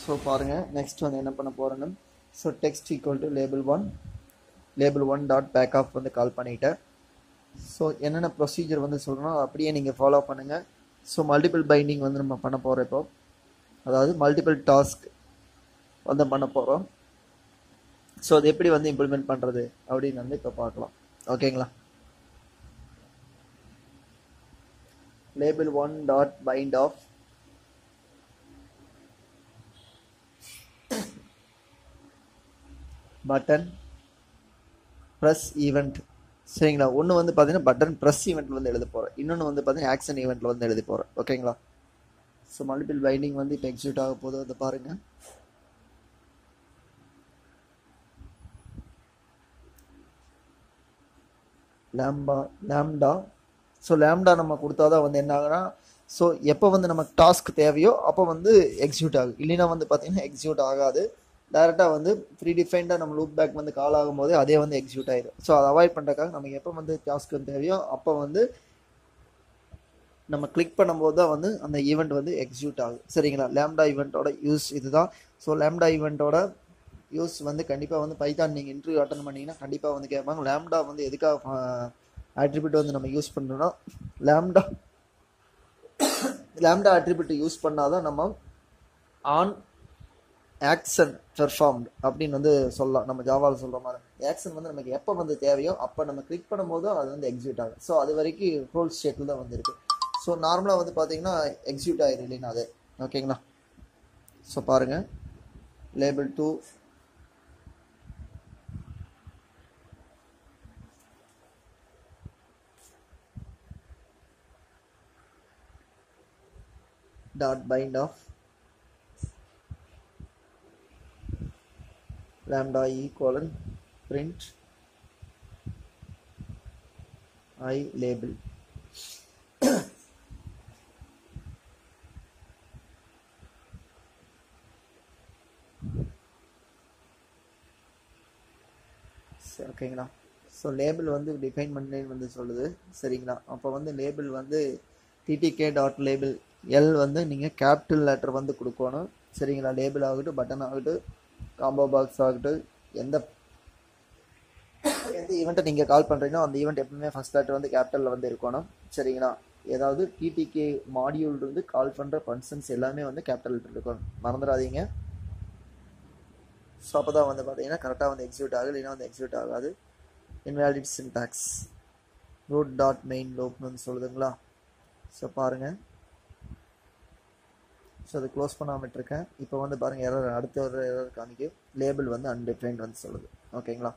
so பாருங்கள் next வந்து என்ன பண்ண போகிறேன்னு so text equal to label one label one dot pack of வந்து கால் பண்ணிட்டேன் ஸோ என்னென்ன ப்ரொசீஜர் வந்து சொல்கிறோம் அப்படியே நீங்கள் ஃபாலோ பண்ணுங்கள் ஸோ மல்டிபிள் பைண்டிங் வந்து நம்ம பண்ண போகிறோம் இப்போ அதாவது மல்டிபிள் டாஸ்க் வந்து பண்ண போகிறோம் ஸோ அது எப்படி வந்து இம்ப்ளிமெண்ட் பண்ணுறது அப்படின்னு வந்து இப்போ பார்க்கலாம் ஓகேங்களா label one dot bind of button press event சரிங்களா ஒன்று வந்து பார்த்தீங்கன்னா பட்டன் ப்ரெஸ் ஈவெண்ட்டில் வந்து எழுத போகிறேன் இன்னொன்று வந்து பார்த்தீங்கன்னா ஆக்ஷன் ஈவெண்ட்டில் வந்து எழுதி போகிறேன் ஓகேங்களா ஸோ மல்டிபிள் பைண்டிங் வந்து இப்போ எக்ஸிக்யூட் ஆக போகுது அதை பாருங்கள் லேம்பா லேம்டா ஸோ லேம்டா நம்ம கொடுத்தா தான் வந்து என்ன ஆகுனா ஸோ எப்போ வந்து நமக்கு டாஸ்க் தேவையோ அப்போ வந்து எக்ஸிக்யூட் ஆகும் இல்லைன்னா வந்து பார்த்தீங்கன்னா எக்ஸிக்யூட் ஆகாது டேரெக்டாக வந்து ப்ரீ டிஃபைன்டாக நம்ம லூப் பேக் வந்து கால் ஆகும் போதே அதே வந்து எக்ஸிக்யூட் ஆயிடும் ஸோ அதை அவாய்ட் பண்ணுறதுக்காக நமக்கு எப்போ வந்து டாஸ்க் தேவையோ அப்போ வந்து நம்ம கிளிக் பண்ணும்போது தான் வந்து அந்த ஈவெண்ட் வந்து எக்ஸிக்யூட் ஆகும் சரிங்களா லேம்டா ஈவெண்ட்டோட யூஸ் இதுதான் ஸோ லேம்டா ஈவெண்ட்டோட யூஸ் வந்து கண்டிப்பாக வந்து பைத்தான் நீங்கள் இன்டர்வியூ அட்டன் பண்ணீங்கன்னா கண்டிப்பாக வந்து கேட்பாங்க லேம்டா வந்து எதுக்காக ஆட்ரிபியூட் வந்து நம்ம யூஸ் பண்ணுறோன்னா லேம்டா லேம்டா ஆட்ரிபியூட் யூஸ் பண்ணாதான் நம்ம ஆன் ஆக்ஷன் பெர்ஃபார்ம்டு அப்படின்னு வந்து சொல்லலாம் நம்ம ஜாவாவில் சொல்கிற மாதிரி ஆக்ஷன் வந்து நமக்கு எப்போ வந்து தேவையோ அப்போ நம்ம கிளிக் பண்ணும்போது அது வந்து எக்ஸிக்யூட் ஆகும் ஸோ அது வரைக்கும் ஹோல் ஸ்டேட்டில் தான் வந்து இருக்குது ஸோ நார்மலாக வந்து பார்த்தீங்கன்னா எக்ஸிக்யூட் ஆயிரும் இல்லைன்னா அது ஓகேங்களா ஸோ பாருங்கள் label two dot bind of lambda e colon print i label சரி ஓகேங்களா ஸோ லேபிள் வந்து டிஃபைன் பண்ணேன்னு வந்து சொல்லுது சரிங்களா அப்போ வந்து லேபிள் வந்து டிடிகே டாட் லேபிள் எல் வந்து நீங்கள் கேபிட்டல் லெட்டர் வந்து கொடுக்கணும் சரிங்களா லேபிள் ஆகட்டும் பட்டன் ஆகட்டும் காம்போ பாக்ஸ் ஆகட்டும் எந்த எந்த ஈவெண்ட்டை நீங்கள் கால் பண்ணுறீங்களோ அந்த ஈவெண்ட் எப்பவுமே ஃபஸ்ட் லெட்டர் வந்து கேபிட்டலில் வந்து இருக்கணும் சரிங்களா ஏதாவது டிடிகே மாடியூல் இருந்து கால் பண்ணுற ஃபங்க்ஷன்ஸ் எல்லாமே வந்து கேபிட்டல் லெட்டர் இருக்கணும் மறந்துடாதீங்க ஸோ அப்போ தான் வந்து பார்த்தீங்கன்னா கரெக்டாக வந்து எக்ஸிக்யூட் ஆகுது இல்லைன்னா வந்து எக்ஸிக்யூட் ஆகாது invalid syntax root dot main லோப்னு சொல்லுதுங்களா ஸோ பாருங்கள் ஸோ அதை க்ளோஸ் பண்ணாமல் விட்டுருக்கேன் இப்போ வந்து பாருங்கள் எரர் அடுத்த ஒரு எரர் காமிக்கு லேபிள் வந்து அன்டிஃபைன்ட் வந்து சொல்லுது ஓகேங்களா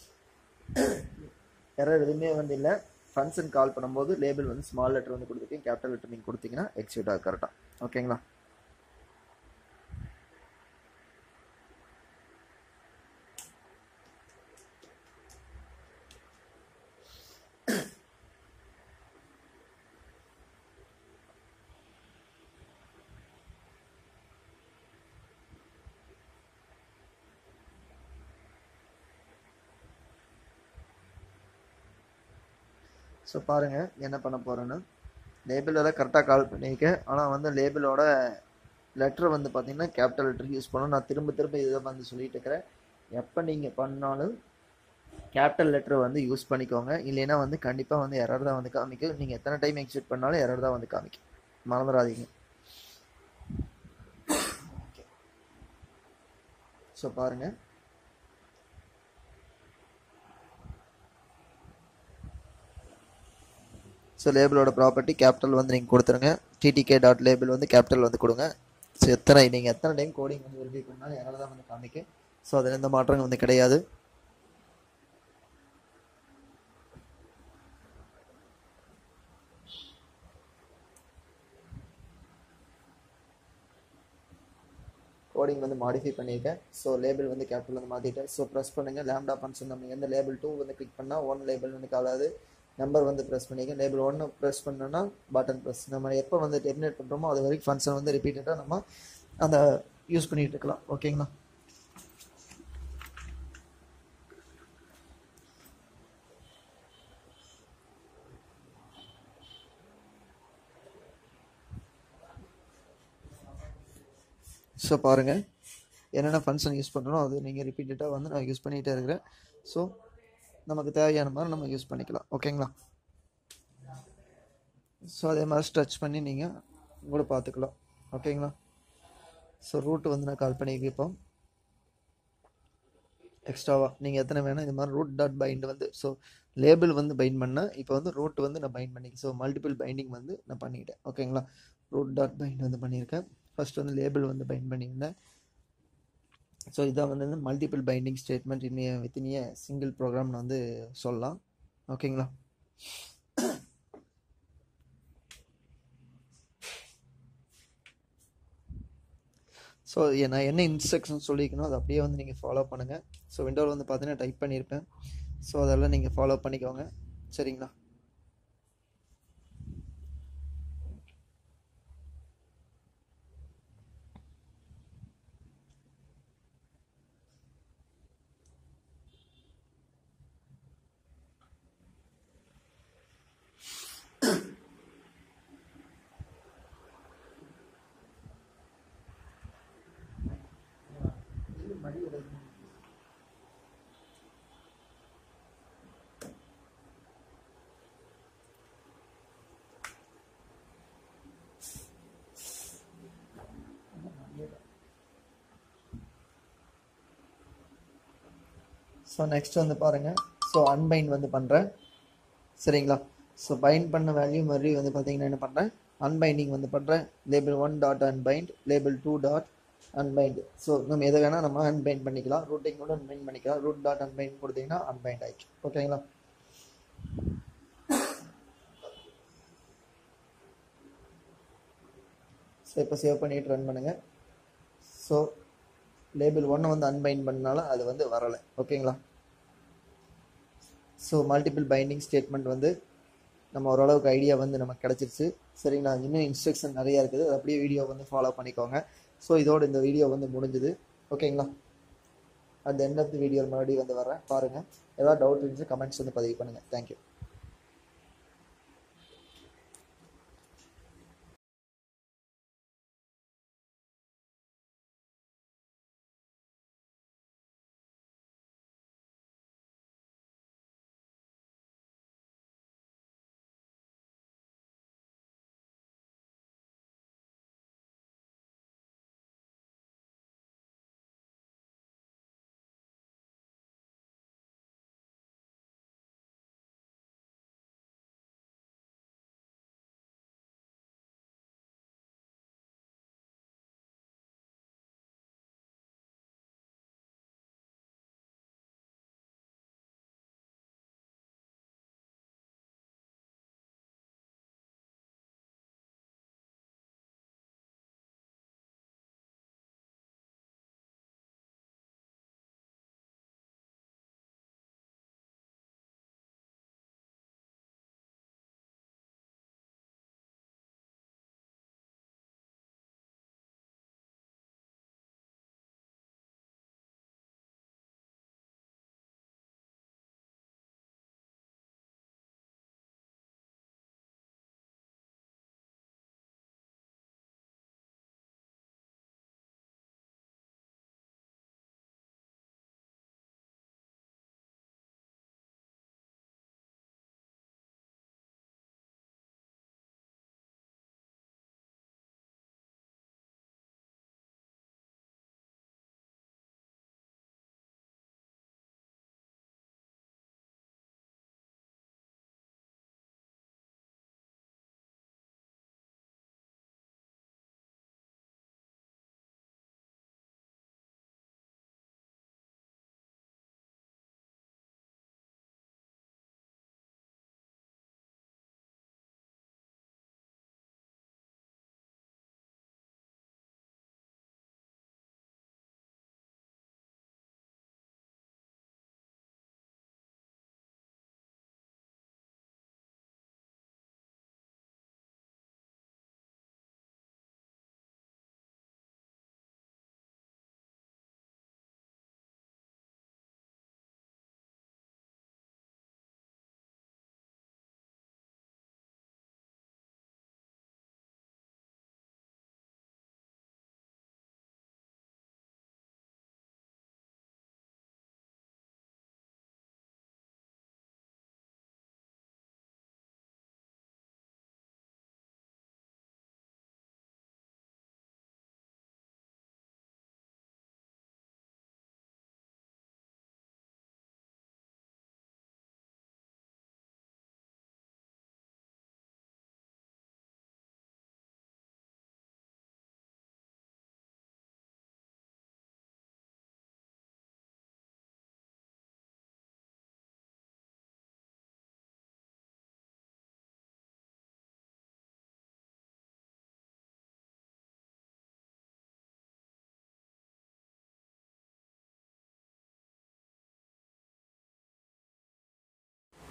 எரர் எதுவுமே வந்து இல்லை ஃபங்க்ஷன் கால் பண்ணும்போது லேபிள் வந்து ஸ்மால் லெட்டர் வந்து கொடுத்துருக்கேன் கேபிட்டல் லெட்டர் நீங்கள் கொடுத்தீங்கன்னா எக்ஸிக்யூட் ஆகும் கரெக்டாக ஓகேங்களா ஸோ பாருங்கள் என்ன பண்ண போகிறேன்னு லேபிளெல்லாம் கரெக்டாக கால் பண்ணியிருக்கேன் ஆனால் வந்து லேபிளோட லெட்டர் வந்து பார்த்தீங்கன்னா கேபிட்டல் லெட்டர் யூஸ் பண்ணணும் நான் திரும்ப திரும்ப இதை வந்து சொல்லிட்டு இருக்கிறேன் எப்போ நீங்கள் பண்ணாலும் கேபிட்டல் லெட்டர் வந்து யூஸ் பண்ணிக்கோங்க இல்லைன்னா வந்து கண்டிப்பாக வந்து எரர் தான் வந்து காமிக்கும் நீங்கள் எத்தனை டைம் எக்ஸிட் பண்ணாலும் எரர் தான் வந்து காமிக்கும் மறந்துடாதீங்க ஸோ பாருங்கள் ஸோ லேபிளோட ப்ராப்பர்ட்டி கேபிட்டல் வந்து நீங்கள் கொடுத்துருங்க டிடிகே டாட் லேபிள் வந்து கேபிட்டல் வந்து கொடுங்க ஸோ எத்தனை நீங்கள் எத்தனை டைம் கோடிங் வந்து வெரிஃபை பண்ணாலும் யாரால தான் வந்து காமிக்கும் ஸோ அதில் எந்த மாற்றங்கள் வந்து கிடையாது கோடிங் வந்து மாடிஃபை பண்ணியிருக்கேன் ஸோ லேபிள் வந்து கேபிட்டல் வந்து மாற்றிட்டேன் ஸோ ப்ரெஸ் பண்ணுங்கள் லேம்டா ஃபங்க்ஷன் நம்ம எந்த லேபிள் டூ வந்து கிளிக் பண்ணால் ஒன் லேபிள் வந்து காலாது நம்பர் வந்து ப்ரெஸ் பண்ணிக்க லேபிள் ஒன்று ப்ரெஸ் பண்ணோன்னா பட்டன் ப்ரெஸ் நம்ம எப்போ வந்து டெர்மினேட் பண்ணுறோமோ அது வரைக்கும் ஃபங்க்ஷன் வந்து ரிப்பீட்டடாக நம்ம அந்த யூஸ் பண்ணிகிட்டு இருக்கலாம் ஓகேங்களா ஸோ பாருங்கள் என்னென்ன ஃபங்க்ஷன் யூஸ் பண்ணுறோம் அது நீங்கள் ரிப்பீட்டடாக வந்து நான் யூஸ் பண்ணிகிட்டே இருக்கிறேன் ஸோ நமக்கு தேவையான மாதிரி நம்ம யூஸ் பண்ணிக்கலாம் ஓகேங்களா ஸோ அதே மாதிரி ஸ்ட்ரெச் பண்ணி நீங்கள் கூட பார்த்துக்கலாம் ஓகேங்களா ஸோ ரூட் வந்து நான் கால் பண்ணி வைப்போம் எக்ஸ்ட்ராவாக நீங்கள் எத்தனை வேணும் இந்த மாதிரி ரூட் டாட் பைண்ட் வந்து ஸோ லேபிள் வந்து பைண்ட் பண்ணேன் இப்போ வந்து ரூட் வந்து நான் பைண்ட் பண்ணி ஸோ மல்டிபிள் பைண்டிங் வந்து நான் பண்ணிக்கிட்டேன் ஓகேங்களா ரூட் டாட் பைண்ட் வந்து பண்ணியிருக்கேன் ஃபர்ஸ்ட் வந்து லேபிள் வந்து பைண்ட் பண்ணியிருந்தேன் ஸோ இதான் வந்து multiple binding statement in a within a single ப்ரோக்ராம்னு வந்து சொல்லலாம் ஓகேங்களா ஸோ நான் என்ன இன்ஸ்ட்ரக்ஷன் சொல்லியிருக்கணும் அதை அப்படியே வந்து நீங்கள் ஃபாலோ பண்ணுங்கள் ஸோ விண்டோவில் வந்து பார்த்தீங்கன்னா டைப் பண்ணியிருப்பேன் ஸோ அதெல்லாம் நீங்கள் ஃபாலோ பண்ணிக்கோங்க சரிங்களா ஸோ நெக்ஸ்ட் வந்து பாருங்கள் ஸோ அன்பைண்ட் வந்து பண்ணுறேன் சரிங்களா ஸோ பைண்ட் பண்ண வேல்யூ மறுபடியும் வந்து பார்த்தீங்கன்னா என்ன பண்ணுறேன் அன்பைண்டிங் வந்து பண்ணுறேன் label one dot unbind label two dot unbind so நம்ம எதை வேணால் நம்ம அன்பைண்ட் பண்ணிக்கலாம் ரூட்டிங் கூட அன்பைண்ட் பண்ணிக்கலாம் ரூட் டாட் அன்பைண்ட் கொடுத்தீங்கன்னா அன்பைண்ட் ஆயிடுச்சு ஓகேங்களா ஸோ இப்போ சேவ் பண்ணிட்டு ரன் பண்ணுங்கள் ஸோ லேபிள் ஒன்று வந்து அன்பைண்ட் பண்ணனால அது வந்து வரலை ஓகேங்களா ஸோ மல்டிபிள் பைண்டிங் ஸ்டேட்மெண்ட் வந்து நம்ம ஓரளவுக்கு ஐடியா வந்து நமக்கு கிடச்சிருச்சு சரிங்களா இன்னும் இன்ஸ்ட்ரக்ஷன் நிறையா இருக்குது அது அப்படியே வீடியோ வந்து ஃபாலோ பண்ணிக்கோங்க ஸோ இதோட இந்த வீடியோ வந்து முடிஞ்சுது ஓகேங்களா at end of the video மறுபடியும் வந்து வரேன் பாருங்கள் ஏதாவது டவுட் இருந்துச்சு கமெண்ட்ஸ் வந்து பதிவு பண்ணுங்கள் தேங்க்யூ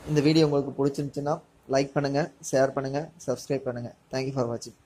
இந்த வீடியோ உங்களுக்கு பிடிச்சிருந்துச்சுன்னா லைக் பண்ணுங்கள் ஷேர் பண்ணுங்கள் சப்ஸ்கிரைப் பண்ணுங்கள் தேங்க்யூ ஃபார் வாட்சிங்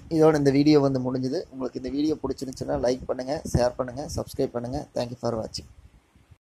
இதோட இந்த வீடியோ வந்து முடிஞ்சுது உங்களுக்கு இந்த வீடியோ பிடிச்சிருந்துச்சுன்னா லைக் பண்ணுங்கள் ஷேர் பண்ணுங்கள் சப்ஸ்கிரைப் பண்ணுங்கள் தேங்க்யூ ஃபார் வாட்சிங்